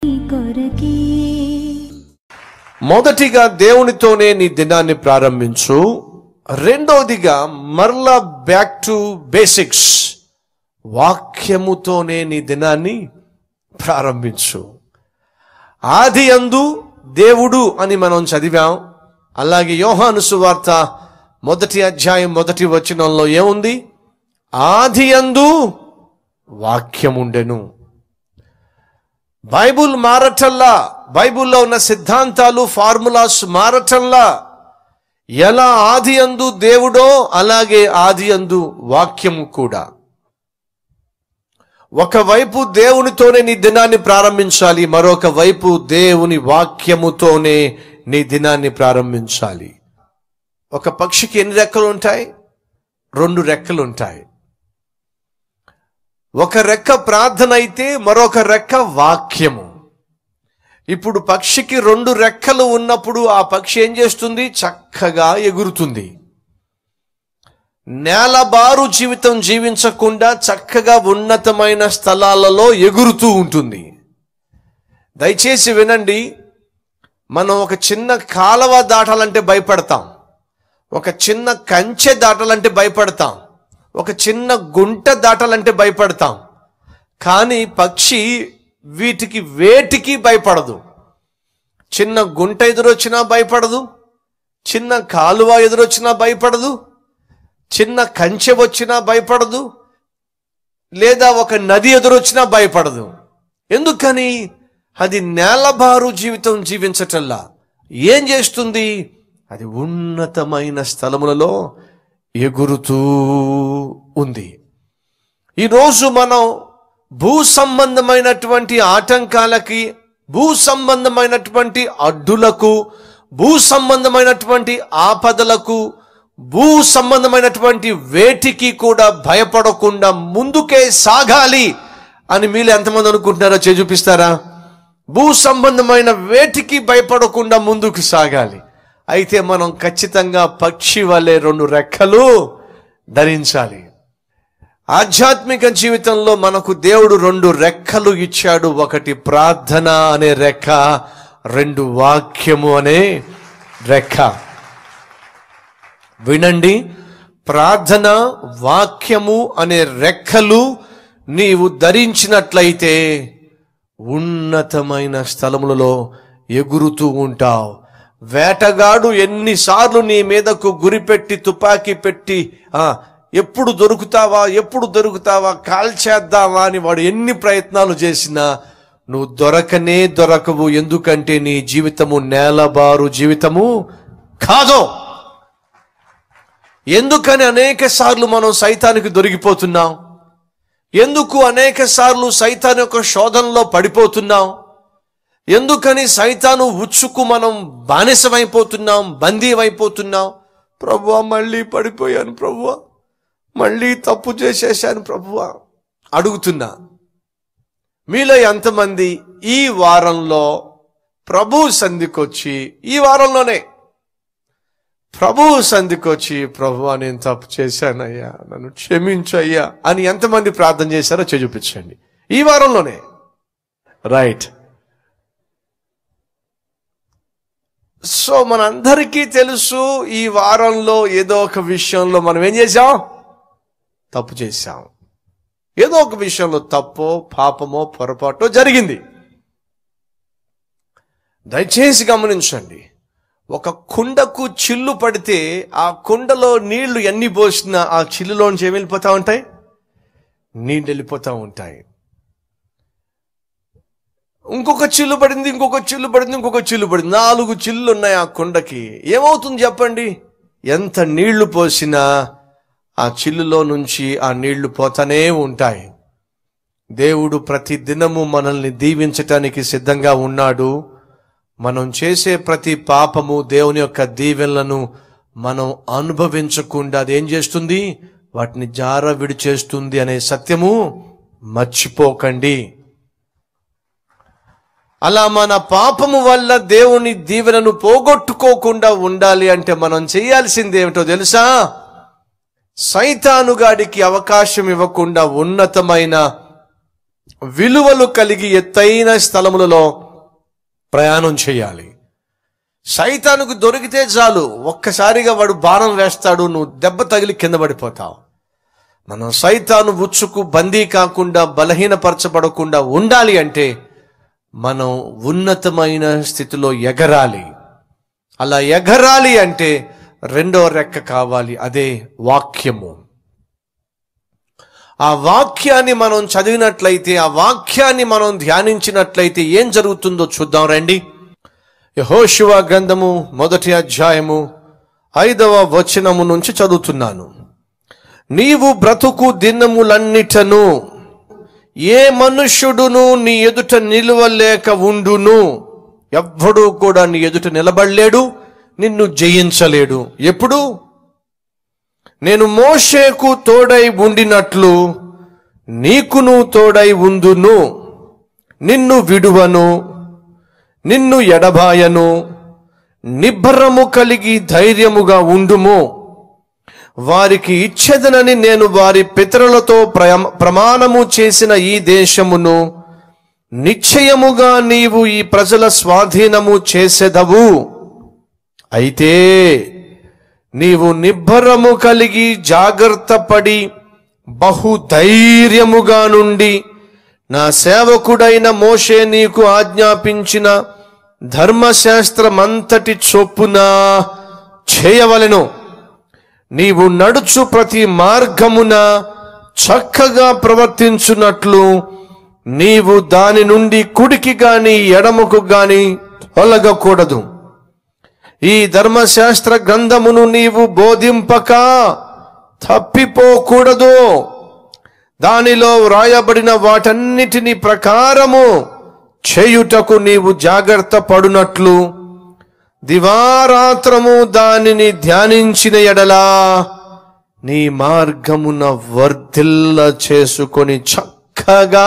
కొరకే మొదటిగా దేవునితోనే నీ దినాన్ని ప్రారంభించు రెండవదిగా మరలా బ్యాక్ టు బేసిక్స్ వాక్యముతోనే నీ దినాన్ని ప్రారంభించు ఆది అందు దేవుడు అని మనం చదివాం అలాగే యోహాను సువార్త మొదటి అధ్యాయం మొదటి వచనంలో ఏముంది ఆది అందు వాక్యముండెను బైబుల్ మారటల్లా బైబుల్లో ఉన్న సిద్ధాంతాలు ఫార్ములాస్ మారటల్లా ఎలా ఆది అందు దేవుడో అలాగే ఆది అందు వాక్యము కూడా ఒకవైపు దేవునితోనే నీ దినాన్ని ప్రారంభించాలి మరొక వైపు దేవుని వాక్యముతోనే నీ దినాన్ని ప్రారంభించాలి ఒక పక్షికి ఎన్ని రెక్కలు ఉంటాయి రెండు రెక్కలు ఉంటాయి ఒక రెక్క ప్రార్థన అయితే మరొక రెక్క వాక్యము ఇప్పుడు పక్షికి రెండు రెక్కలు ఉన్నప్పుడు ఆ పక్షి ఏం చేస్తుంది చక్కగా ఎగురుతుంది నేలబారు జీవితం జీవించకుండా చక్కగా ఉన్నతమైన స్థలాలలో ఎగురుతూ ఉంటుంది దయచేసి వినండి మనం ఒక చిన్న కాలవ దాటాలంటే భయపడతాం ఒక చిన్న కంచె దాటాలంటే భయపడతాం ఒక చిన్న గుంట దాటాలంటే భయపడతాం కానీ పక్షి వీటికి వేటికి భయపడదు చిన్న గుంట ఎదురొచ్చినా భయపడదు చిన్న కాలువ ఎదురొచ్చినా భయపడదు చిన్న కంచె వచ్చినా భయపడదు లేదా ఒక నది ఎదురొచ్చినా భయపడదు ఎందుకని అది నేలబారు జీవితం జీవించటల్లా ఏం చేస్తుంది అది ఉన్నతమైన స్థలములలో ఎగురుతూ ఉంది ఈరోజు మనం భూ సంబంధమైనటువంటి ఆటంకాలకి భూ సంబంధమైనటువంటి అడ్డులకు భూ సంబంధమైనటువంటి ఆపదలకు భూ సంబంధమైనటువంటి వేటికి కూడా భయపడకుండా ముందుకే సాగాలి అని మీరు ఎంతమంది అనుకుంటున్నారో చేయి చూపిస్తారా భూ సంబంధమైన వేటికి భయపడకుండా ముందుకు సాగాలి అయితే మనం ఖచ్చితంగా పక్షి వలె రెండు రెక్కలు ధరించాలి ఆధ్యాత్మిక జీవితంలో మనకు దేవుడు రెండు రెక్కలు ఇచ్చాడు ఒకటి ప్రార్థన అనే రెక్క రెండు వాక్యము అనే రెక్క వినండి ప్రార్థన వాక్యము అనే రెక్కలు నీవు ధరించినట్లయితే ఉన్నతమైన స్థలములలో ఎగురుతూ ఉంటావు వేటగాడు ఎన్నిసార్లు నీ మీదకు గురిపెట్టి తుపాకీ పెట్టి ఆ ఎప్పుడు దొరుకుతావా ఎప్పుడు దొరుకుతావా కాల్చేద్దావా అని వాడు ఎన్ని ప్రయత్నాలు చేసినా నువ్వు దొరకనే దొరకవు ఎందుకంటే నీ జీవితము నేలబారు జీవితము కాదు ఎందుకని అనేక సార్లు మనం సైతానికి దొరికిపోతున్నాం ఎందుకు అనేక సార్లు సైతాన్ యొక్క శోధనలో పడిపోతున్నాం ఎందుకని సైతాను ఉచ్చుకు మనం బానిసమైపోతున్నాం బందీవైపోతున్నాం ప్రభువా మళ్ళీ పడిపోయాను ప్రభువా మళ్ళీ తప్పు చేసేసాను ప్రభువా అడుగుతున్నా మీలో ఎంతమంది ఈ వారంలో ప్రభు సంధికొచ్చి ఈ వారంలోనే ప్రభు సంధికొచ్చి ప్రభు నేను తప్పు చేశానయ్యా నన్ను క్షమించయ్యా అని ఎంతమంది ప్రార్థన చేశారో చేయి చూపించండి ఈ వారంలోనే రైట్ సో మనందరికీ తెలుసు ఈ వారంలో ఏదో ఒక విషయంలో మనం ఏం చేసాం తప్పు చేశాం ఏదో ఒక విషయంలో తప్పో పాపమో పొరపాటో జరిగింది దయచేసి గమనించండి ఒక కుండకు చిల్లు పడితే ఆ కుండలో నీళ్లు ఎన్ని పోసినా ఆ చిల్లులోంచి ఏమి వెళ్ళిపోతా ఉంటాయి నీళ్ళు వెళ్ళిపోతా ఉంటాయి ఇంకొక చిల్లు పడింది ఇంకొక చిల్లు పడింది ఇంకొక చిల్లు పడింది నాలుగు చిల్లు ఉన్నాయి ఆ కుండకి ఏమవుతుంది చెప్పండి ఎంత నీళ్లు పోసినా ఆ చిల్లులో నుంచి ఆ నీళ్లు పోతానే ఉంటాయి దేవుడు ప్రతి దినము మనల్ని దీవించటానికి సిద్ధంగా ఉన్నాడు మనం చేసే ప్రతి పాపము దేవుని యొక్క దీవెనలను మనం అనుభవించకుండా అది ఏం చేస్తుంది వాటిని జార విడిచేస్తుంది అనే సత్యము మర్చిపోకండి అలా మన పాపము వల్ల దేవుని దీవెనను పోగొట్టుకోకుండా ఉండాలి అంటే మనం చేయాల్సింది ఏమిటో తెలుసా సైతానుగాడికి అవకాశం ఇవ్వకుండా ఉన్నతమైన విలువలు కలిగి ఎత్తైన స్థలములలో ప్రయాణం చేయాలి సైతానుకు దొరికితే చాలు ఒక్కసారిగా వాడు బాణం వేస్తాడు నువ్వు దెబ్బ తగిలి కింద పడిపోతావు మనం సైతాను ఉచ్చుకు బందీ కాకుండా బలహీనపరచబడకుండా ఉండాలి అంటే మనం ఉన్నతమైన స్థితిలో ఎగరాలి అలా ఎగరాలి అంటే రెండో రెక్క కావాలి అదే వాక్యము ఆ వాక్యాన్ని మనం చదివినట్లయితే ఆ వాక్యాన్ని మనం ధ్యానించినట్లయితే ఏం జరుగుతుందో చూద్దాం రండి యహోశివ గ్రంథము మొదటి అధ్యాయము ఐదవ వచనము నుంచి చదువుతున్నాను నీవు బ్రతుకు దినములన్నిటను ఏ మనుష్యుడును నీ ఎదుట నిలువలేక ఉండును ఎవ్వడూ కూడా నీ ఎదుట నిలబడలేడు నిన్ను జయించలేడు ఎప్పుడు నేను మోషేకు తోడై ఉండినట్లు నీకును తోడై ఉందును నిన్ను విడువను నిన్ను ఎడబాయను నిబ్బరము కలిగి ధైర్యముగా ఉండుము వారికి ఇచ్చేదనని నేను వారి పితరులతో ప్రయమ- ప్రమాణము చేసిన ఈ దేశమును నిశ్చయముగా నీవు ఈ ప్రజల స్వాధీనము చేసెదవు అయితే నీవు నిబ్బరము కలిగి జాగ్రత్త పడి బహుధైర్యముగా నుండి నా సేవకుడైన మోషే నీకు ఆజ్ఞాపించిన ధర్మశాస్త్రమంతటి చొప్పున చేయవలెను నీవు నడుచు ప్రతి మార్గమున చక్కగా ప్రవర్తించున్నట్లు నీవు దాని నుండి కుడికి గాని ఎడమకు గాని తొలగకూడదు ఈ ధర్మశాస్త్ర గ్రంథమును నీవు బోధింపక తప్పిపోకూడదు దానిలో వ్రాయబడిన వాటన్నిటిని ప్రకారము చేయుటకు నీవు జాగ్రత్త పడునట్లు దివారాత్రము దానిని ధ్యానించిన ఎడలా నీ మార్గమున వర్ధిల్ల చేసుకొని చక్కగా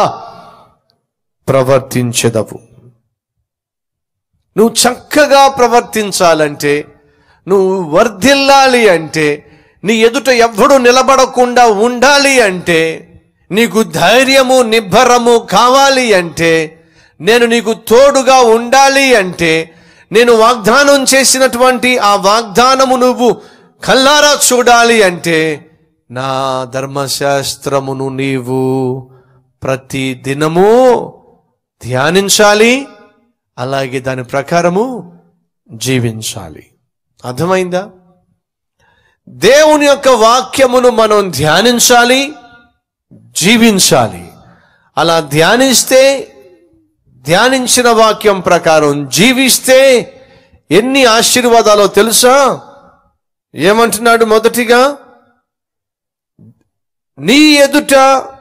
ప్రవర్తించెదవు నువ్వు చక్కగా ప్రవర్తించాలంటే నువ్వు వర్ధిల్లాలి అంటే నీ ఎదుట ఎవ్వడు నిలబడకుండా ఉండాలి అంటే నీకు ధైర్యము నిబ్బరము కావాలి అంటే నేను నీకు తోడుగా ఉండాలి అంటే నేను వాగ్దానం చేసినటువంటి ఆ వాగ్దానము నువ్వు కల్లారా చూడాలి అంటే నా ధర్మశాస్త్రమును నీవు ప్రతి దినము ధ్యానించాలి అలాగే దాని ప్రకారము జీవించాలి అర్థమైందా దేవుని యొక్క వాక్యమును మనం ధ్యానించాలి జీవించాలి అలా ధ్యానిస్తే ధ్యానించిన వాక్యం ప్రకారం జీవిస్తే ఎన్ని ఆశీర్వాదాలో తెలుసా ఏమంటున్నాడు మొదటిగా నీ ఎదుట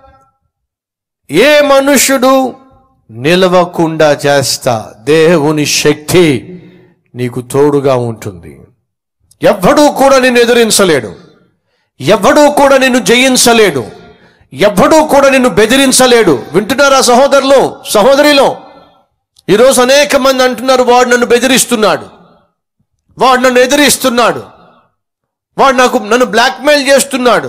ఏ మనుషుడు నిలవకుండా చేస్తా దేవుని శక్తి నీకు తోడుగా ఉంటుంది ఎవ్వడూ కూడా నిన్ను ఎదిరించలేడు ఎవ్వడూ కూడా నిన్ను జయించలేడు ఎవ్వడూ కూడా నిన్ను బెదిరించలేడు వింటున్నారా సహోదరులు సహోదరిలో ఈరోజు అనేక మంది అంటున్నారు వాడు నన్ను బెదిరిస్తున్నాడు వాడు నన్ను ఎదిరిస్తున్నాడు వాడు నాకు నన్ను బ్లాక్మెయిల్ చేస్తున్నాడు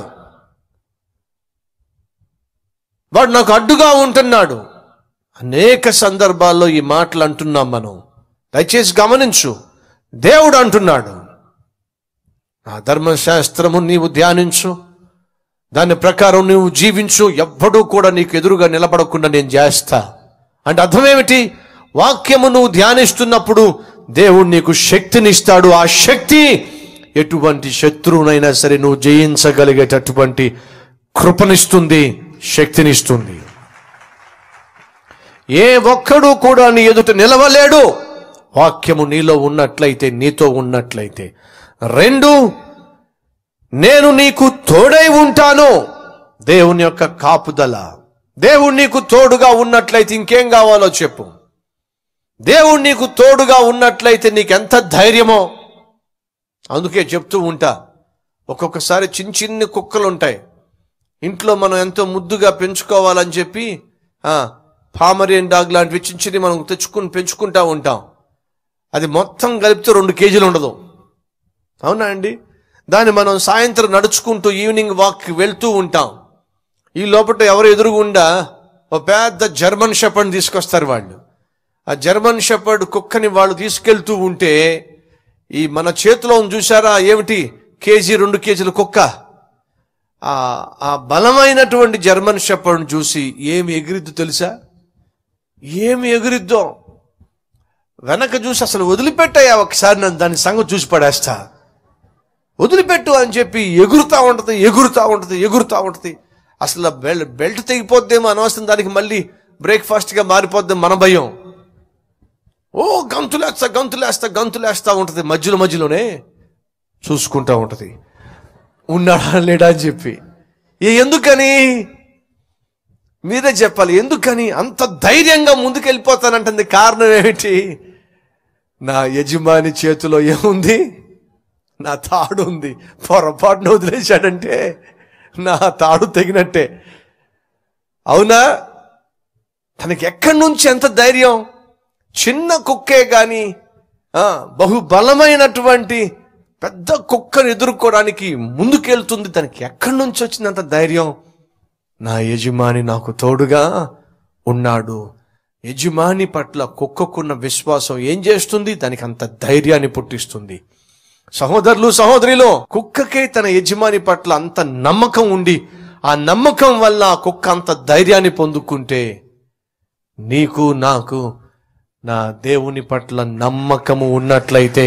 వాడు నాకు అడ్డుగా ఉంటున్నాడు అనేక సందర్భాల్లో ఈ మాటలు అంటున్నాం మనం దయచేసి గమనించు దేవుడు అంటున్నాడు నా ధర్మశాస్త్రము నీవు ధ్యానించు దాని ప్రకారం నీవు జీవించు ఎవ్వడూ కూడా నీకు ఎదురుగా నిలబడకుండా నేను చేస్తా అంటే అర్థం ఏమిటి వాక్యము నువ్వు ధ్యానిస్తున్నప్పుడు దేవుడు నీకు శక్తినిస్తాడు ఆ శక్తి ఎటువంటి శత్రువునైనా సరే నువ్వు జయించగలిగేటటువంటి కృపనిస్తుంది శక్తినిస్తుంది ఏ ఒక్కడు కూడా నీ ఎదుట నిలవలేడు వాక్యము నీలో ఉన్నట్లయితే నీతో ఉన్నట్లయితే రెండు నేను నీకు తోడై ఉంటాను దేవుని యొక్క కాపుదల దేవుడు నీకు తోడుగా ఉన్నట్లయితే ఇంకేం కావాలో చెప్పు దేవుడు నీకు తోడుగా ఉన్నట్లయితే నీకెంత ధైర్యమో అందుకే చెప్తూ ఉంటా ఒక్కొక్కసారి చిన్న చిన్ని కుక్కలు ఉంటాయి ఇంట్లో మనం ఎంతో ముద్దుగా పెంచుకోవాలని చెప్పి ఆ, పామరియన్ డాగ్ లాంటివి చిన్న చిన్నవి మనం తెచ్చుకుని పెంచుకుంటా ఉంటాం అది మొత్తం కలిపితే రెండు కేజీలు ఉండదు అవునా అండి దాన్ని మనం సాయంత్రం నడుచుకుంటూ ఈవినింగ్ వాక్కి వెళ్తూ ఉంటాం ఈ లోపల ఎవరు ఎదురుగుండా ఓ పెద్ద జర్మన్ షెపర్డ్ తీసుకొస్తారు వాళ్ళు ఆ జర్మన్ షెపర్డ్ కుక్కని వాళ్ళు తీసుకెళ్తూ ఉంటే ఈ మన చేతిలో ఉంది చూసారా ఏమిటి కేజీ రెండు కేజీల కుక్క ఆ ఆ బలమైనటువంటి జర్మన్ షెపర్డ్ని చూసి ఏమి ఎగిరిద్దో తెలుసా ఏమి ఎగిరిద్దో వెనక చూసి అసలు వదిలిపెట్టాయా ఒకసారి నన్ను దాని సంగతి చూసి పడేస్తా వదిలిపెట్టు అని చెప్పి ఎగురుతా ఉంటది ఎగురుతా ఉంటది ఎగురుతా ఉంటది అసలు బెల్ట్ బెల్ట్ తెగిపోద్దేమో అనవసరం దానికి మళ్ళీ బ్రేక్ఫాస్ట్గా మారిపోద్ది మన భయం ఓ గంతులేస్తా గంతులేస్తా గంతులేస్తా ఉంటది మధ్యలో మధ్యలోనే చూసుకుంటా ఉంటది ఉన్నాడా లేడా అని చెప్పి ఏ ఎందుకని మీరే చెప్పాలి ఎందుకని అంత ధైర్యంగా ముందుకు వెళ్ళిపోతానంటుంది కారణం ఏమిటి నా యజమాని చేతిలో ఏముంది నా తాడు ఉంది పొరపాటున వదిలేశాడంటే నా తాడు తెగినట్టే అవునా తనకి ఎక్కడి నుంచి ఎంత ధైర్యం చిన్న కుక్కే గాని ఆ, బహు బలమైనటువంటి పెద్ద కుక్కను ఎదుర్కోవడానికి ముందుకెళ్తుంది తనకి ఎక్కడి నుంచి వచ్చిందంత ధైర్యం నా యజమాని నాకు తోడుగా ఉన్నాడు యజమాని పట్ల కుక్కకున్న విశ్వాసం ఏం చేస్తుంది దానికి అంత ధైర్యాన్ని పుట్టిస్తుంది సహోదరులు సహోదరిలో కుక్కకే తన యజమాని పట్ల అంత నమ్మకం ఉండి ఆ నమ్మకం వల్ల ఆ కుక్క అంత ధైర్యాన్ని పొందుకుంటే నీకు నాకు నా దేవుని పట్ల నమ్మకము ఉన్నట్లయితే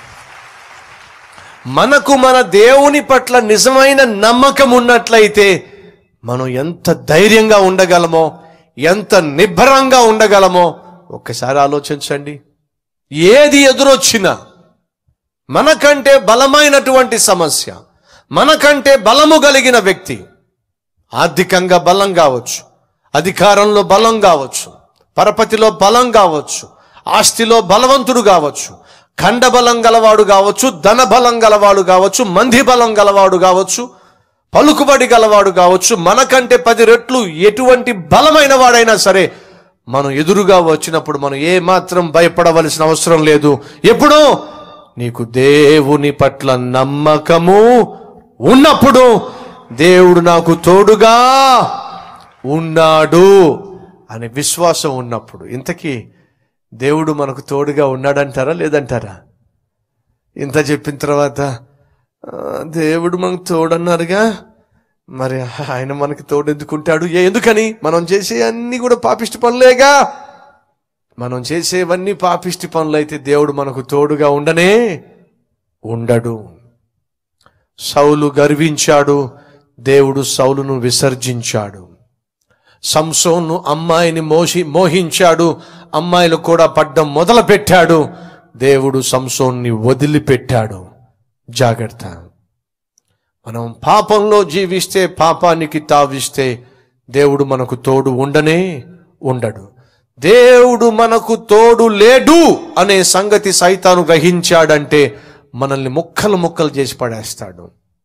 మనకు మన దేవుని పట్ల నిజమైన నమ్మకం ఉన్నట్లయితే మనం ఎంత ధైర్యంగా ఉండగలమో ఎంత నిబ్బరంగా ఉండగలమో ఒక్కసారి ఆలోచించండి ఏది ఎదురొచ్చినా మనకంటే బలమైనటువంటి సమస్య మనకంటే బలము కలిగిన వ్యక్తి ఆర్థికంగా బలం కావచ్చు అధికారంలో బలం కావచ్చు పరపతిలో బలం కావచ్చు ఆస్తిలో బలవంతుడు కావచ్చు ఖండ బలం గలవాడు కావచ్చు ధన బలం గలవాడు కావచ్చు మంది బలం గలవాడు కావచ్చు పలుకుబడి గలవాడు కావచ్చు మనకంటే పది రెట్లు ఎటువంటి బలమైన వాడైనా సరే మనం ఎదురుగా వచ్చినప్పుడు మనం ఏ మాత్రం భయపడవలసిన అవసరం లేదు ఎప్పుడూ నీకు దేవుని పట్ల నమ్మకము ఉన్నప్పుడు దేవుడు నాకు తోడుగా ఉన్నాడు అనే విశ్వాసం ఉన్నప్పుడు ఇంతకీ దేవుడు మనకు తోడుగా ఉన్నాడంటారా లేదంటారా ఇంత చెప్పిన తర్వాత "ఆ, దేవుడు మనకు తోడన్నారుగా మరి ఆయన మనకి తోడు ఎందుకుంటాడు ఏ ఎందుకని మనం చేసే అన్ని కూడా పాపిష్టి పనులేగా మనం చేసేవన్నీ పాపిష్టి పనులు అయితే దేవుడు మనకు తోడుగా ఉండనే ఉండడు సౌలు గర్వించాడు దేవుడు సౌలును విసర్జించాడు సంసోను అమ్మాయిని మోసి మోహించాడు అమ్మాయిలు కూడా పడ్డం మొదలు పెట్టాడు దేవుడు సంసోన్ని వదిలిపెట్టాడు జాగ్రత్త మనం పాపంలో జీవిస్తే పాపానికి తావిస్తే దేవుడు మనకు తోడు ఉండనే ఉండడు దేవుడు మనకు తోడు లేడు అనే సంగతి సైతాను గ్రహించాడంటే మనల్ని ముక్కలు ముక్కలు చేసి పడేస్తాడు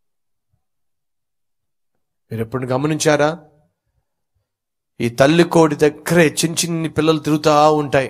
మీరు ఎప్పుడు గమనించారా ఈ తల్లి కోడి దగ్గరే చిన్న చిన్ని పిల్లలు తిరుగుతూ ఉంటాయి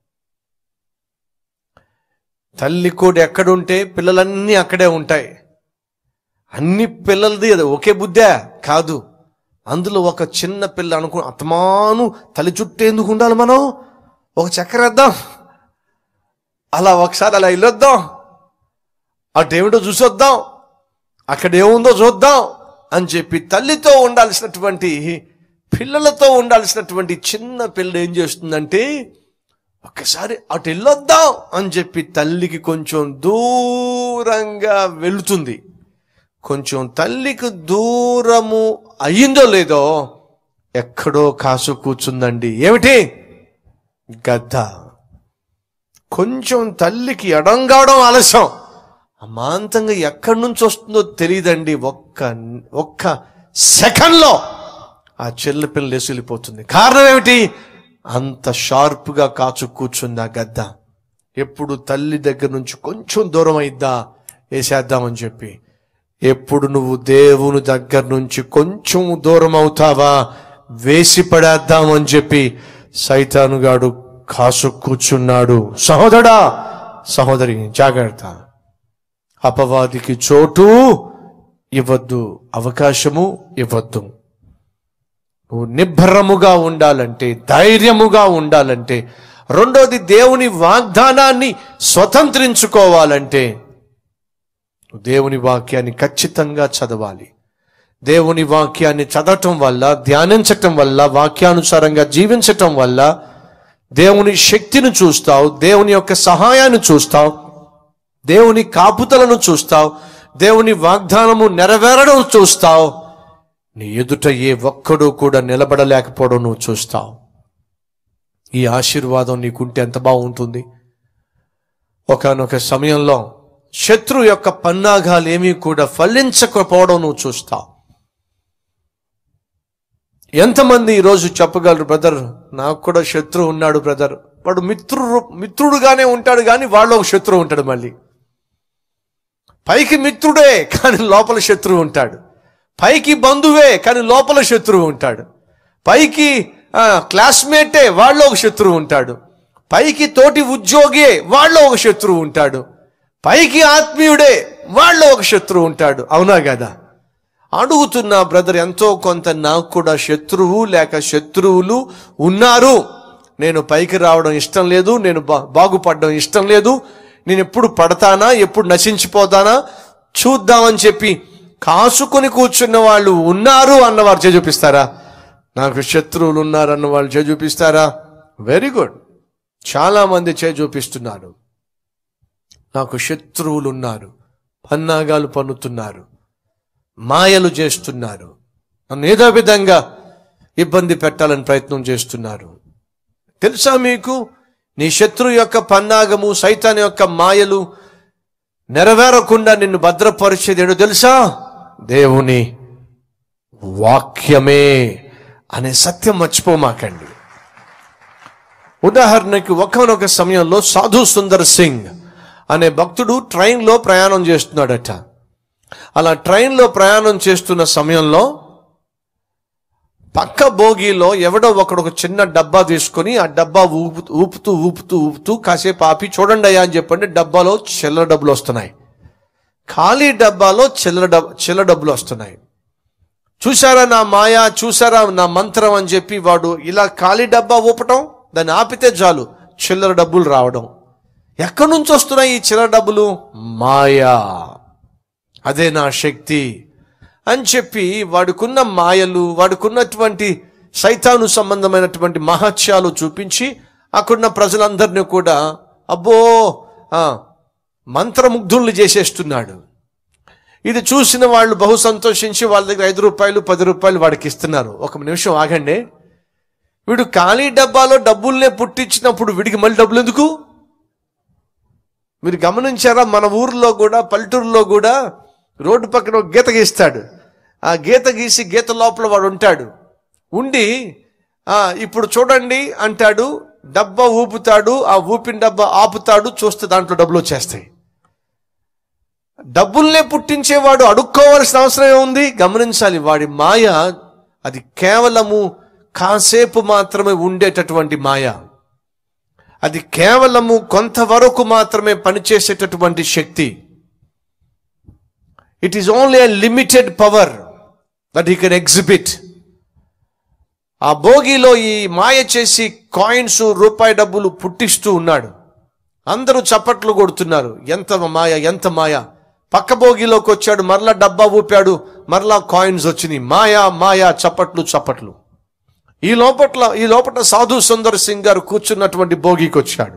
తల్లి కోడి ఎక్కడుంటే పిల్లలన్నీ అక్కడే ఉంటాయి అన్ని పిల్లలది అది ఒకే బుద్ధే కాదు అందులో ఒక చిన్న పిల్ల అనుకో అతమాను తల్లి చుట్టూ ఎందుకు ఉండాలి మనం ఒక చక్కెర వేద్దాం అలా ఒకసారి అలా వెళ్ళొద్దాం అటేమిటో చూసొద్దాం అక్కడ ఏముందో చూద్దాం అని చెప్పి తల్లితో ఉండాల్సినటువంటి పిల్లలతో ఉండాల్సినటువంటి చిన్న పిల్ల ఏం చేస్తుందంటే ఒక్కసారి అటు వెళ్ళొద్దాం అని చెప్పి తల్లికి కొంచెం దూరంగా వెళుతుంది కొంచెం తల్లికి దూరము అయ్యిందో లేదో ఎక్కడో కాసు కూర్చుందండి ఏమిటి గద్ద కొంచెం తల్లికి ఎడంగావడం ఆలస్యం అమాంతంగా ఎక్కడి నుంచి వస్తుందో తెలియదండి ఒక్క ఒక్క సెకండ్లో ఆ చెల్లి పిల్ల లేసిపోతుంది కారణం ఏమిటి అంత షార్ప్గా కాచు కూర్చుంది ఆ గద్ద ఎప్పుడు తల్లి దగ్గర నుంచి కొంచెం దూరం అయిద్దా వేసేద్దామని చెప్పి ఎప్పుడు నువ్వు దేవుని దగ్గర నుంచి కొంచెం దూరం అవుతావా వేసి పడేద్దామని చెప్పి సైతానుగాడు కాసు కూర్చున్నాడు సహోదరా సహోదరి జాగ్రత్త అపవాదికి చోటు ఇవ్వద్దు అవకాశము ఇవ్వద్దు నువ్వు నిబ్బరముగా ఉండాలంటే ధైర్యముగా ఉండాలంటే రెండోది దేవుని వాగ్దానాన్ని స్వతంత్రించుకోవాలంటే దేవుని వాక్యాన్ని ఖచ్చితంగా చదవాలి దేవుని వాక్యాన్ని చదవటం వల్ల ధ్యానించటం వల్ల వాక్యానుసారంగా జీవించటం వల్ల దేవుని శక్తిని చూస్తావు దేవుని యొక్క సహాయాన్ని చూస్తావు దేవుని కాపుతలను చూస్తావు దేవుని వాగ్దానము నెరవేరడం చూస్తావు నీ ఎదుట ఏ ఒక్కడూ కూడా నిలబడలేకపోవడం నువ్వు చూస్తావు ఈ ఆశీర్వాదం నీకుంటే ఎంత బాగుంటుంది ఒకనొక సమయంలో శత్రు యొక్క పన్నాగాలు ఏమీ కూడా ఫలించకపోవడం నువ్వు చూస్తావు ఎంతమంది ఈరోజు చెప్పగలరు బ్రదర్ నాకు కూడా శత్రువు ఉన్నాడు బ్రదర్ వాడు మిత్రుడు మిత్రుడుగానే ఉంటాడు కానీ వాళ్ళు ఒక శత్రువు ఉంటాడు మళ్ళీ పైకి మిత్రుడే కానీ లోపల శత్రువు ఉంటాడు పైకి బంధువే కానీ లోపల శత్రువు ఉంటాడు పైకి ఆ, క్లాస్మేటే వాళ్ళు ఒక శత్రువు ఉంటాడు పైకి తోటి ఉద్యోగే వాళ్ళు ఒక శత్రువు ఉంటాడు పైకి ఆత్మీయుడే వాళ్ళు ఒక శత్రువు ఉంటాడు అవునా కదా అడుగుతున్నా బ్రదర్ ఎంతో కొంత నాకు కూడా శత్రువు లేక శత్రువులు ఉన్నారు నేను పైకి రావడం ఇష్టం లేదు నేను బా- బాగుపడడం ఇష్టం లేదు నేను ఎప్పుడు పడతానా ఎప్పుడు నశించిపోతానా చూద్దామని చెప్పి కాసుకొని కూర్చున్న వాళ్ళు ఉన్నారు అన్నవారు చేయి చూపిస్తారా నాకు శత్రువులు ఉన్నారు అన్న వాళ్ళు చేయి చూపిస్తారా వెరీ గుడ్ చాలా మంది చేయి చూపిస్తున్నారు నాకు శత్రువులు ఉన్నారు పన్నాగాలు పన్నుతున్నారు మాయలు చేస్తున్నారు నన్ను ఏదో విధంగా ఇబ్బంది పెట్టాలని ప్రయత్నం చేస్తున్నారు తెలుసా మీకు నీ శత్రు యొక్క పన్నాగము సైతాన్ యొక్క మాయలు నెరవేరకుండా నిన్ను భద్రపరిచేది ఏడో తెలుసా దేవుని వాక్యమే అనే సత్యం మర్చిపోమాకండి ఉదాహరణకి ఒకనొక సమయంలో సాధు సుందర్ సింగ్ అనే భక్తుడు ట్రైన్లో ప్రయాణం చేస్తున్నాడట అలా ట్రైన్లో ప్రయాణం చేస్తున్న సమయంలో పక్క బోగీలో ఎవడో ఒకడు ఒక చిన్న డబ్బా తీసుకొని ఆ డబ్బా ఊపు ఊపుతూ ఊపుతూ ఊపుతూ కాసేపు ఆపి చూడండి అయ్యా అని చెప్పండి డబ్బాలో చిల్లర డబ్బులు వస్తున్నాయి ఖాళీ డబ్బాలో చిల్లర డబ్ చిల్లర డబ్బులు వస్తున్నాయి చూసారా నా మాయ చూసారా నా మంత్రం అని చెప్పి వాడు ఇలా ఖాళీ డబ్బా ఊపటం దాన్ని ఆపితే చాలు చిల్లర డబ్బులు రావడం ఎక్కడి నుంచి వస్తున్నాయి ఈ చిల్లర డబ్బులు మాయా అదే నా శక్తి అని చెప్పి వాడుకున్న మాయలు వాడుకున్నటువంటి సైతాను సంబంధమైనటువంటి మహత్యాలు చూపించి అక్కడున్న ప్రజలందరినీ కూడా అబ్బో ఆ, మంత్రముగ్ధుల్ని చేసేస్తున్నాడు ఇది చూసిన వాళ్ళు బహు సంతోషించి వాళ్ళ దగ్గర ఐదు రూపాయలు పది రూపాయలు వాడికి ఇస్తున్నారు ఒక నిమిషం ఆగండి వీడు ఖాళీ డబ్బాలో డబ్బుల్నే పుట్టించినప్పుడు వీడికి మళ్ళీ డబ్బులు ఎందుకు మీరు గమనించారా మన ఊర్లో కూడా పల్లెటూరులో కూడా రోడ్డు పక్కన ఒక గీత గీస్తాడు ఆ గీత గీసి గీత లోపల వాడు ఉంటాడు ఉండి ఆ ఇప్పుడు చూడండి అంటాడు డబ్బా ఊపుతాడు ఆ ఊపిన డబ్బా ఆపుతాడు చూస్తే దాంట్లో డబ్బులు వచ్చేస్తాయి డబ్బుల్నే పుట్టించేవాడు అడుక్కోవాల్సిన అవసరం ఏముంది గమనించాలి వాడి మాయ అది కేవలము కాసేపు మాత్రమే ఉండేటటువంటి మాయ అది కేవలము కొంతవరకు మాత్రమే పనిచేసేటటువంటి శక్తి it is only a limited power that he can exhibit ఆ భోగిలో ఈ మాయ చేసి కాయిన్స్ రూపాయి డబ్బులు పుట్టిస్తూ ఉన్నాడు అందరూ చప్పట్లు కొడుతున్నారు ఎంత మాయ ఎంత మాయ పక్క భోగిలోకి వచ్చాడు మరలా డబ్బా ఊపాడు మరలా కాయిన్స్ వచ్చినాయి మాయా మాయా చప్పట్లు చప్పట్లు ఈ లోపట్ల ఈ లోపల సాధు సుందర్ సింగ్ గారు కూర్చున్నటువంటి భోగికి వచ్చాడు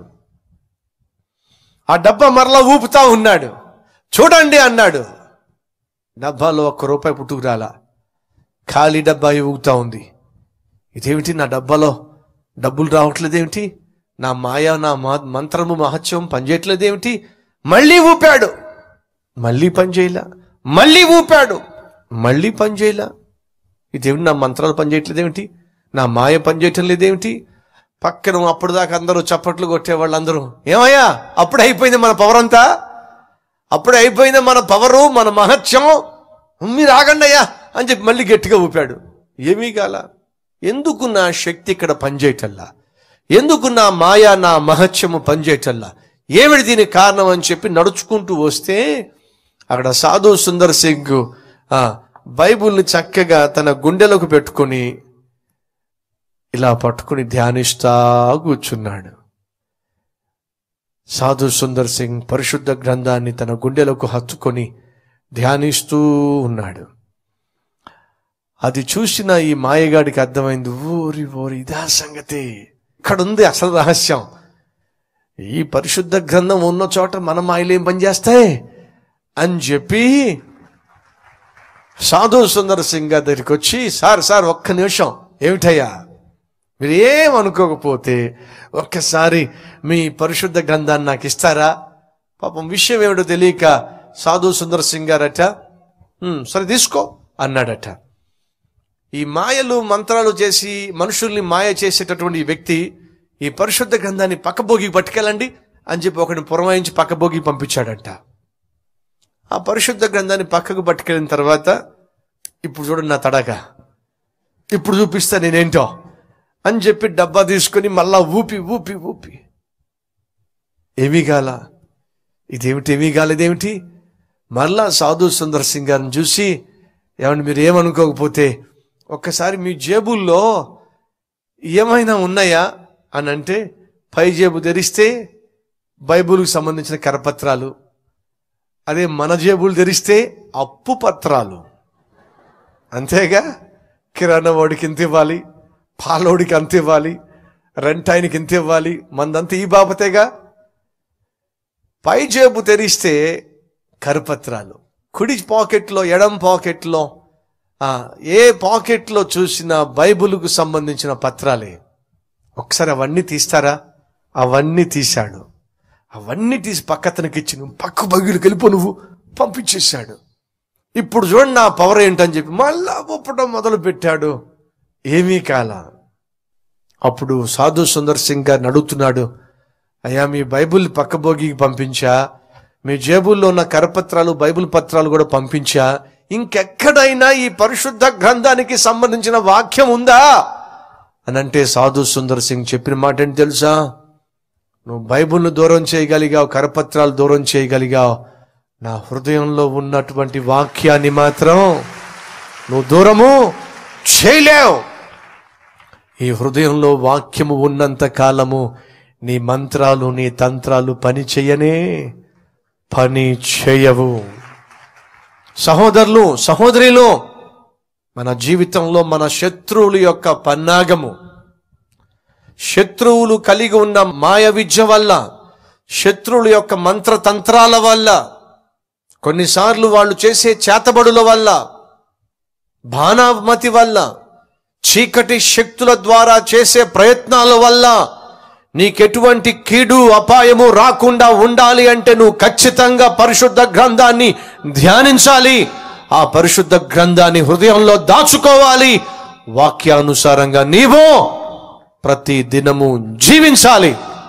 ఆ డబ్బా మరలా ఊపుతా ఉన్నాడు చూడండి అన్నాడు డబ్బాలో ఒక్క రూపాయి పుట్టుకురాలా ఖాళీ డబ్బా ఊగుతా ఉంది ఇదేమిటి నా డబ్బాలో డబ్బులు రావట్లేదేమిటి నా మాయ నా మా మంత్రము మహత్యం పనిచేయట్లేదేమిటి మళ్ళీ ఊపాడు మళ్ళీ పని చేయలా మళ్ళీ ఊపాడు మళ్ళీ పని చేయలా ఇదేమిటి నా మంత్రాలు పనిచేయట్లేదేమిటి నా మాయ పనిచేయటం లేదేమిటి పక్కన అప్పుడు దాకా అందరూ చప్పట్లు కొట్టేవాళ్ళు అందరూ ఏమయ్యా అప్పుడే అయిపోయింది మన పవర్ అంతా అప్పుడే అయిపోయింది మన పవరు మన మహత్యం మీరు ఆగండి అయ్యా అని చెప్పి మళ్ళీ గట్టిగా ఊపాడు ఏమీ కాల ఎందుకు నా శక్తి ఇక్కడ పనిచేయటల్లా ఎందుకు నా మాయ నా మహత్యము పనిచేయటల్లా ఏమిటి దీనికి కారణం అని చెప్పి నడుచుకుంటూ వస్తే అక్కడ సాధు సుందర్ సింగ్ ఆ, బైబుల్ని చక్కగా తన గుండెలకు పెట్టుకొని ఇలా పట్టుకుని ధ్యానిస్తా కూర్చున్నాడు సాధు సుందర్ సింగ్ పరిశుద్ధ గ్రంథాన్ని తన గుండెలకు హత్తుకొని ధ్యానిస్తూ ఉన్నాడు అది చూసిన ఈ మాయగాడికి అర్థమైంది ఓరి ఓరి ఇదా సంగతి ఇక్కడ ఉంది అసలు రహస్యం ఈ పరిశుద్ధ గ్రంథం ఉన్న చోట మన మాయలు ఏం పనిచేస్తాయి అని చెప్పి సాధు సుందర్ సింగ్ గారి దగ్గరికి వచ్చి సార్ సార్ ఒక్క నిమిషం ఏమిటయ్యా మీరు ఏమనుకోకపోతే ఒక్కసారి మీ పరిశుద్ధ గ్రంథాన్ని నాకు ఇస్తారా పాపం విషయం ఏమిటో తెలియక సాధు సుందర్ సింగ్ గారట "ఉమ్, సరే తీసుకో అన్నాడట ఈ మాయలు మంత్రాలు చేసి మనుషుల్ని మాయ చేసేటటువంటి ఈ వ్యక్తి ఈ పరిశుద్ధ గ్రంథాన్ని పక్కబోగి పట్టుకెళ్ళండి అని చెప్పి ఒకడిని పురమాయించి పక్కబోగి పంపించాడంట ఆ పరిశుద్ధ గ్రంథాన్ని పక్కకు పట్టుకెళ్ళిన తర్వాత ఇప్పుడు చూడండి నా తడక ఇప్పుడు చూపిస్తా నేనేంటో అని చెప్పి డబ్బా తీసుకొని మళ్ళా ఊపి ఊపి ఊపి ఏమీ కాల ఇదేమిటి ఏమీ కాలేదేమిటి మళ్ళా సాధు సుందర్ సింగ్ గారిని చూసి ఏమండి మీరు ఏమనుకోకపోతే ఒక్కసారి మీ జేబుల్లో ఏమైనా ఉన్నాయా అని అంటే పై జేబు తెరిస్తే బైబుల్కి సంబంధించిన కరపత్రాలు అదే మన జేబులు తెరిస్తే అప్పు పత్రాలు అంతేగా కిరాణా వాడికి ఇంత ఇవ్వాలి పాలోడికి అంత ఇవ్వాలి రెంట్ ఆయనకి ఇంత ఇవ్వాలి మందంతా ఈ బాబతేగా పై జేబు తెరిస్తే కరపత్రాలు కుడి పాకెట్లో ఎడం పాకెట్లో ఆ, ఏ పాకెట్లో చూసిన బైబిల్కు సంబంధించిన పత్రాలే ఒకసారి అవన్నీ తీస్తారా అవన్నీ తీశాడు అవన్నీ తీసి పక్కతనకి ఇచ్చి నువ్వు పక్క బగ్గిడికి వెళ్ళిపో నువ్వు పంపించేశాడు ఇప్పుడు చూడండి నా పవర్ ఏంటని చెప్పి మళ్ళా ఒప్పడం మొదలు పెట్టాడు ఏమీ కాల అప్పుడు సాధు సుందర్ సింగ్ గారిని అడుగుతున్నాడు అయ్యా మీ బైబిల్ పక్క బోగికి పంపించా మీ జేబుల్లో ఉన్న కరపత్రాలు బైబిల్ పత్రాలు కూడా పంపించా ఇంకెక్కడైనా ఈ పరిశుద్ధ గ్రంథానికి సంబంధించిన వాక్యం ఉందా అని అంటే సాధు సుందర్ సింగ్ చెప్పిన మాట ఏంటి తెలుసా నువ్వు బైబిల్ను దూరం చేయగలిగావు కరపత్రాలు దూరం చేయగలిగావు నా హృదయంలో ఉన్నటువంటి వాక్యాన్ని మాత్రం నువ్వు దూరము చేయలేవు ఈ హృదయంలో వాక్యము ఉన్నంత కాలము నీ మంత్రాలు నీ తంత్రాలు పని చేయనే పని చేయవు సహోదరులు సహోదరిలు మన జీవితంలో మన శత్రువుల యొక్క పన్నాగము శత్రువులు కలిగి ఉన్న మాయ విద్య వల్ల శత్రువుల యొక్క మంత్రతంత్రాల వల్ల కొన్నిసార్లు వాళ్ళు చేసే చేతబడుల వల్ల బాణామతి వల్ల చీకటి శక్తుల ద్వారా చేసే ప్రయత్నాల వల్ల నీకెటువంటి కీడు అపాయము రాకుండా ఉండాలి అంటే నువ్వు ఖచ్చితంగా పరిశుద్ధ గ్రంథాన్ని ధ్యానించాలి ఆ పరిశుద్ధ గ్రంథాన్ని హృదయంలో దాచుకోవాలి వాక్యానుసారంగా నీవు ప్రతి దినము జీవించాలి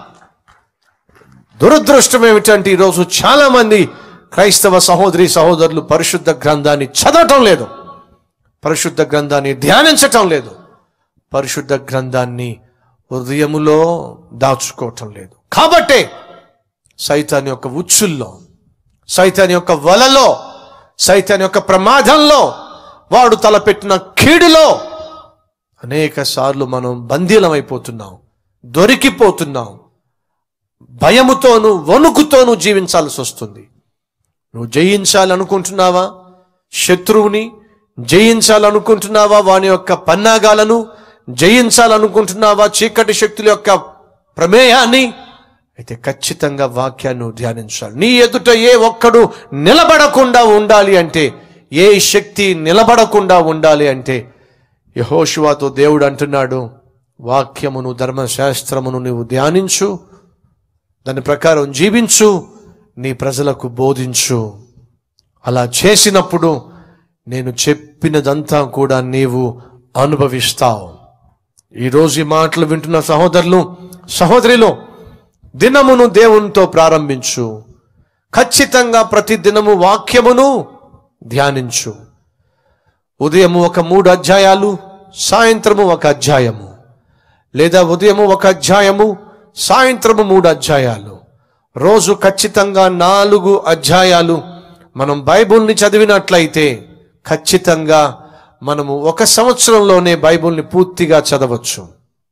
దురదృష్టం ఏమిటంటే ఈరోజు చాలా మంది క్రైస్తవ సహోదరి సహోదరులు పరిశుద్ధ గ్రంథాన్ని చదవటం లేదు పరిశుద్ధ గ్రంథాన్ని ధ్యానించటం లేదు పరిశుద్ధ గ్రంథాన్ని హృదయములో దాచుకోవటం లేదు కాబట్టే సైతాన్ యొక్క ఉచ్చుల్లో సైతాన్ యొక్క వలలో సైతాన్ యొక్క ప్రమాదంలో వాడు తలపెట్టిన కీడులో అనేక సార్లు మనం బందీలమైపోతున్నాం దొరికిపోతున్నాం భయముతోను వణుకుతోను జీవించాల్సి వస్తుంది నువ్వు జయించాలనుకుంటున్నావా శత్రువుని జయించాలనుకుంటున్నావా వాని యొక్క పన్నాగాలను జయించాలనుకుంటున్నావా చీకటి శక్తుల యొక్క ప్రమేయాన్ని అయితే ఖచ్చితంగా వాక్యాన్ని నువ్వు ధ్యానించాలి నీ ఎదుట ఏ ఒక్కడు నిలబడకుండా ఉండాలి అంటే ఏ శక్తి నిలబడకుండా ఉండాలి అంటే యహోశువాతో దేవుడు అంటున్నాడు వాక్యమును ధర్మశాస్త్రమును నువ్వు ధ్యానించు దాని ప్రకారం జీవించు నీ ప్రజలకు బోధించు అలా చేసినప్పుడు నేను చెప్పినదంతా కూడా నీవు అనుభవిస్తావు ఈరోజు ఈ మాటలు వింటున్న సహోదరులు సహోదరిలో దినమును దేవునితో ప్రారంభించు ఖచ్చితంగా ప్రతి దినము వాక్యమును ధ్యానించు ఉదయము ఒక మూడు అధ్యాయాలు సాయంత్రము ఒక అధ్యాయము లేదా ఉదయము ఒక అధ్యాయము సాయంత్రము మూడు అధ్యాయాలు రోజు ఖచ్చితంగా నాలుగు అధ్యాయాలు మనం బైబుల్ని చదివినట్లయితే ఖచ్చితంగా మనము ఒక సంవత్సరంలోనే బైబుల్ని పూర్తిగా చదవచ్చు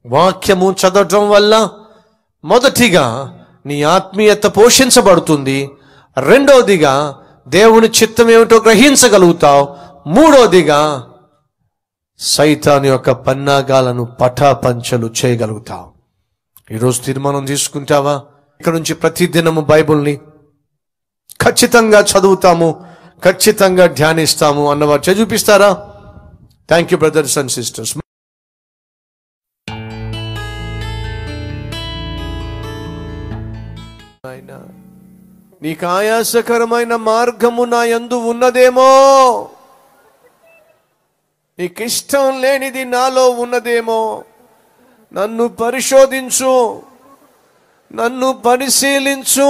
వాక్యము చదవటం వల్ల మొదటిగా నీ ఆత్మీయత పోషించబడుతుంది రెండవదిగా దేవుని చిత్తం ఏమిటో గ్రహించగలుగుతావు మూడవదిగా సైతాన్ యొక్క పన్నాగాలను పటాపంచలు చేయగలుగుతావు ఈరోజు తీర్మానం తీసుకుంటావా ఇక్కడ నుంచి ప్రతి దినము బైబుల్ని ఖచ్చితంగా చదువుతాము ఖచ్చితంగా ధ్యానిస్తాము అన్నవారు చదివి చూపిస్తారా thank you brothers and sisters నాయనా, నీకు ఆయాసకరమైన మార్గము నా యందు ఉన్నదేమో నీకు ఇష్టం లేనిది నాలో ఉన్నదేమో నన్ను పరిశోధించు నన్ను పరిశీలించు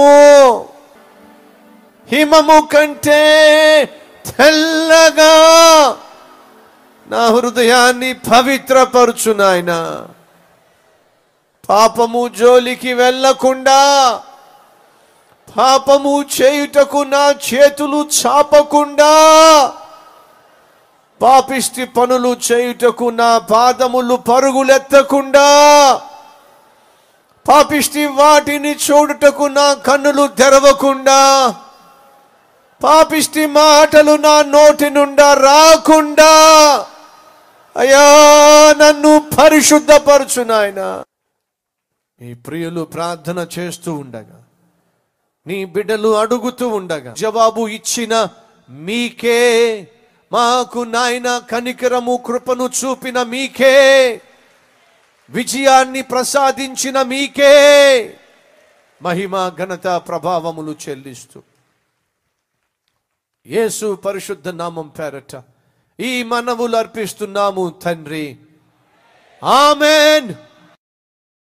హిమము కంటే తెల్లగా నా హృదయాన్ని పవిత్రపరచు నాయన పాపము జోలికి వెళ్ళకుండా పాపము చేయుటకు నా చేతులు చాపకుండా పాపిష్టి పనులు చేయుటకు నా పాదములు పరుగులెత్తకుండా పాపిష్టి వాటిని చూడుటకు నా కన్నులు తెరవకుండా పాపిష్టి మాటలు నా నోటి నుండా రాకుండా అయ్యా నన్ను పరిశుద్ధపరచు నాయన ఈ ప్రియులు ప్రార్థన చేస్తూ ఉండగా నీ బిడ్డలు అడుగుతూ ఉండగా జవాబు ఇచ్చిన మీకే మాకు నాయన కనికరము కృపను చూపిన మీకే విజయాన్ని ప్రసాదించిన మీకే మహిమ ఘనత ప్రభావములు చెల్లిస్తూ యేసు పరిశుద్ధ నామం పేరట ఈ మనవులు అర్పిస్తున్నాము తండ్రి ఆమెన్